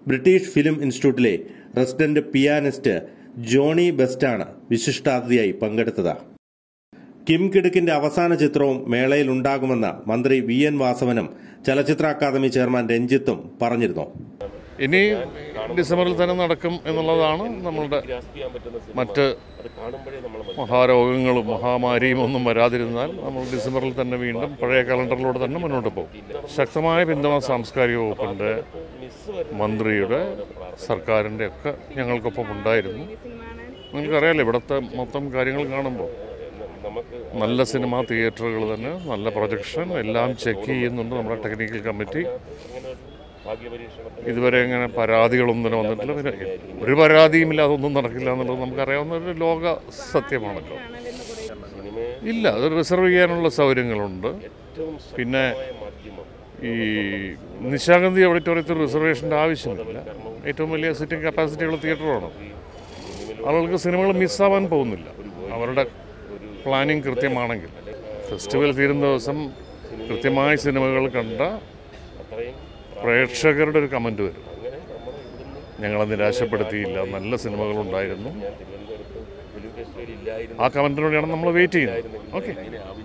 British film ഇൻസ്റ്റിറ്റ്യൂട്ടിലെ resident pianist Johnny ബെസ്റ്റാണ് വിശിഷ്ടാതിഥിയായി പങ്കെടുത്തത് കിം കിടുക്കിന്റെ അവസാന ചിത്രവും മേളയിൽ ഉണ്ടാകുമെന്ന് മന്ത്രി വി എൻ വാസവനും ചലച്ചിത്ര അക്കാദമി ചെയർമാൻ രഞ്ജിത്തും പറഞ്ഞിരുന്നു ഇനി ഡിസംബറിൽ തന്നെ നടക്കും എന്നുള്ളതാണ് നമ്മളുടെ മറ്റ് മഹാരോഗങ്ങളും മഹാമാരിയും ഒന്നും വരാതിരുന്നാൽ നമ്മൾ ഡിസംബറിൽ തന്നെ വീണ്ടും പഴയ കലണ്ടറിലൂടെ തന്നെ മുന്നോട്ട് പോകും ശക്തമായ പിന്തുണ സാംസ്കാരിക വകുപ്പിൻ്റെ മന്ത്രിയുടെ സർക്കാരിൻ്റെ ഒക്കെ ഞങ്ങൾക്കൊപ്പം ഉണ്ടായിരുന്നു നിങ്ങൾക്കറിയാലോ ഇവിടുത്തെ മൊത്തം കാര്യങ്ങൾ കാണുമ്പോൾ നല്ല സിനിമാ തിയേറ്ററുകൾ തന്നെ നല്ല പ്രൊജക്ഷൻ എല്ലാം ചെക്ക് ചെയ്യുന്നുണ്ട് നമ്മുടെ ടെക്നിക്കൽ കമ്മിറ്റി ഇതുവരെ ഇങ്ങനെ പരാതികളൊന്നും വന്നിട്ടില്ല പിന്നെ ഒരു പരാതിയുമില്ല അതൊന്നും നടക്കില്ല എന്നുള്ളത് നമുക്കറിയാവുന്ന ഒരു ലോക സത്യമാണല്ലോ ഇല്ല അത് റിസർവ് ചെയ്യാനുള്ള സൗകര്യങ്ങളുണ്ട് പിന്നെ ഈ നിശാഗന്ധി ഓഡിറ്റോറിയത്തിൽ റിസർവേഷൻ്റെ ആവശ്യമില്ല ഏറ്റവും വലിയ സിറ്റിംഗ് കപ്പാസിറ്റിയുള്ള തിയേറ്ററാണ് ആളുകൾക്ക് സിനിമകൾ മിസ്സാവാൻ പോകുന്നില്ല അവരുടെ പ്ലാനിങ് കൃത്യമാണെങ്കിൽ ഫെസ്റ്റിവൽ തീരുന്ന ദിവസം കൃത്യമായി സിനിമകൾ കണ്ട പ്രേക്ഷകരുടെ ഒരു കമൻറ്റ് വരും ഞങ്ങളെ നിരാശപ്പെടുത്തിയില്ല നല്ല സിനിമകളുണ്ടായിരുന്നു ആ കമൻറ്റിനോടെയാണ് നമ്മൾ വെയിറ്റ് ചെയ്യുന്നത് ഓക്കെ